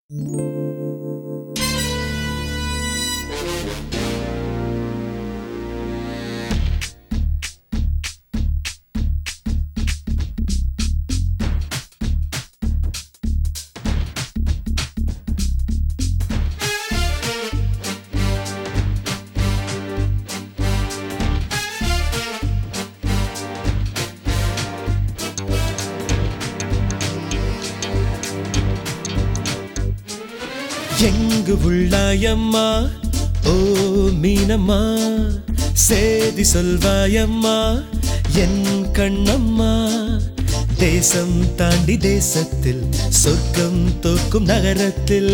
எங்கு உள்ளாயம்மா ஓ மீனம்மா சேதி சொல்வாயம்மா என் கண்ணம்மா தேசம் தாண்டி தேசத்தில் சொர்க்கம் தோக்கும் நகரத்தில்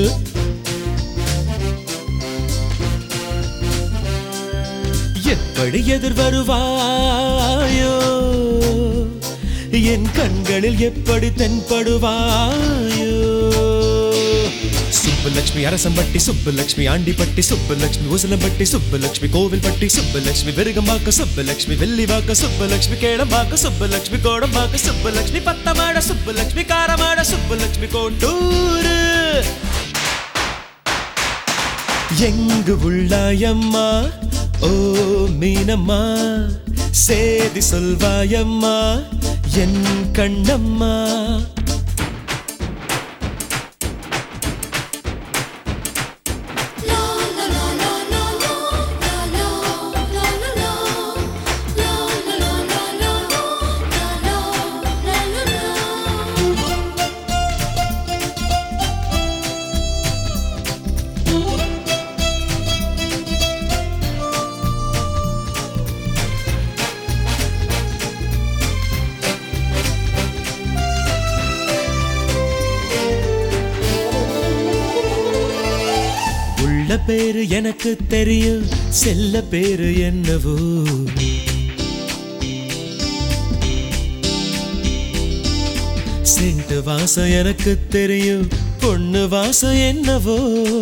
எப்படி எதிர் வருவாயோ என் கண்களில் எப்படி தென்படுவாயோ சுப்புலட்சுமி அரசம்பட்டி சுப்புலட்சுமி ஆண்டிப்பட்டி சுப்புலட்சுமி உசலம்பட்டி சுப்புலட்சுமி கோவில்பட்டி சுப்புலட்சுமி விருகம்பாக்க சுப்புலட்சுமி வெள்ளிவாக்க சுப்புலட்சுமி கேளம்பாக்க சுப்புலட்சுமி கோடம்பாக்க சுப்புலட்சுமி பத்தமாட சுப்புலட்சுமி காரமாட சுப்புலட்சுமி கோட்டூரு எங்கு உள்ளாயம்மா ஓ மீனம்மா சேதி சொல்வாயம்மா என் கண்ணம்மா உள்ள பேரு எனக்கு தெரியும் செல்ல பேரு என்னவோ செண்டு வாசம் எனக்கு தெரியும் பொண்ணு வாசம் என்னவோ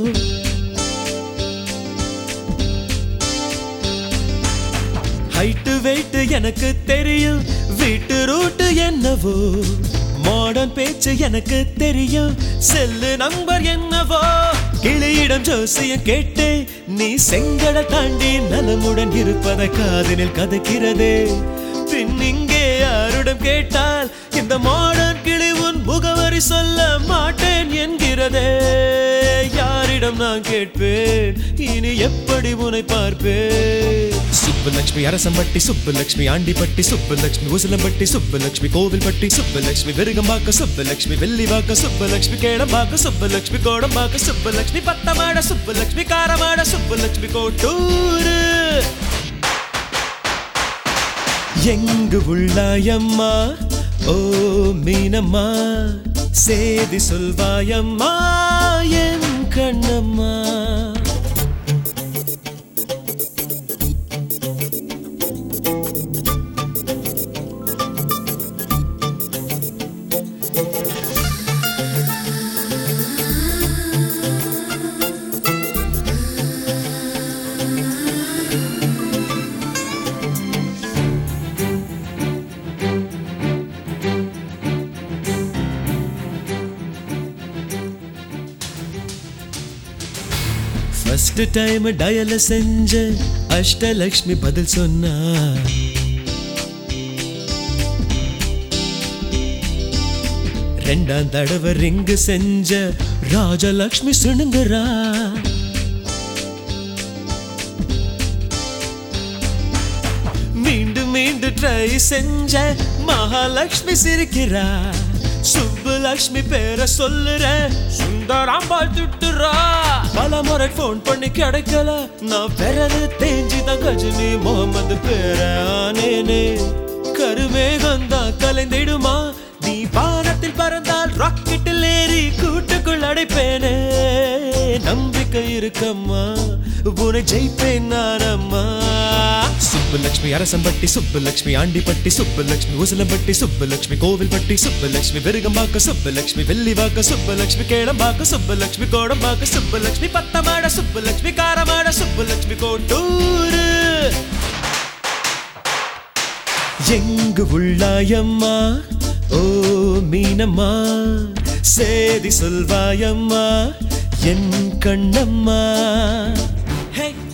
ஹைட்டு வெயிட் எனக்கு தெரியும் வீட்டு ரூட்டு என்னவோ மாடர்ன் பேச்சு எனக்கு தெரியும் செல்லு நம்பர் என்னவோ கிளியிடம் ஜோசியம் கேட்டு நீ செங்கட தாண்டி நலமுடன் இருப்பதை காதினில் கதைக்கிறதே பின் இங்கே யாரிடம் கேட்டால் இந்த மாடர்ன் கிளி உன் முகவரி சொல்ல மாட்டேன் என்கிறதே யாரிடம் நான் கேட்பேன் இனி எப்படி உன்னை பார்ப்பேன் சுப்புலட்சுமி அரசம்பட்டி சுப்புலட்சுமி ஆண்டிப்பட்டி சுப்புலட்சுமி உசிலம்பட்டி சுப்புலட்சுமி கோவில்பட்டி சுப்புலட்சுமி விருகம்பாக்க சுப்புலட்சுமி வெள்ளிவாக்க சுப்புலட்சுமி கேளம்பாக்க சுப்புலட்சுமி கோடம்பாக்க சுப்புலட்சுமி பத்தமாட சுப்புலட்சுமி காரமாட சுப்புலட்சுமி கோட்டூரு எங்கு உள்ளாயம்மா ஓ மீனம்மா சேதி சொல்வாயம்மா என் கண்ணம்மா ஃபர்ஸ்ட் டைம் டயல செஞ்ச அஷ்டலக்ஷ்மி பதில் சொன்னா ரெண்டாம் தடவை ரிங்கு செஞ்ச ராஜலக்ஷ்மி சுணுங்குறா மீண்டும் மீண்டும் ட்ரை செஞ்ச மகாலட்சுமி சிரிக்கிறா சுப்புலட்சுமி பேரை சொல்லுற சுந்தராம்பாள் திட்டுறா பல முறை ஃபோன் பண்ணி கிடைக்கல நான் பிறகு தேஞ்சி தான் கஜினி முகமது பேர ஆனேனே கருமேகம் தான் கலைந்திடுமா நீ வானத்தில் பறந்தால் ராக்கெட்டில் ஏறி கூட்டுக்குள் அடைப்பேனே நம்பிக்கை இருக்கம்மா உன்னை ஜெயிப்பேன் நானம்மா சுப்புலட்சுமி அரசம்பட்டி சுப்புலட்சுமி ஆண்டிப்பட்டி சுப்புலட்சுமி உசலம்பட்டி சுப்புலட்சுமி கோவில்பட்டி சுப்புலட்சுமி விருகம்பாக்க சுப்புலட்சுமி வெள்ளிவாக்க சுப்புலட்சுமி கேளம்பாக்க சுப்புலட்சுமி கோடம்பாக்க சுப்புலட்சுமி பத்தமாட சுப்புலட்சுமி காரமாட சுப்புலட்சுமி கோட்டூரு எங்கு உள்ளாயம்மா ஓ மீனம்மா சேதி சொல்வாயம்மா என் கண்ணம்மா ஹே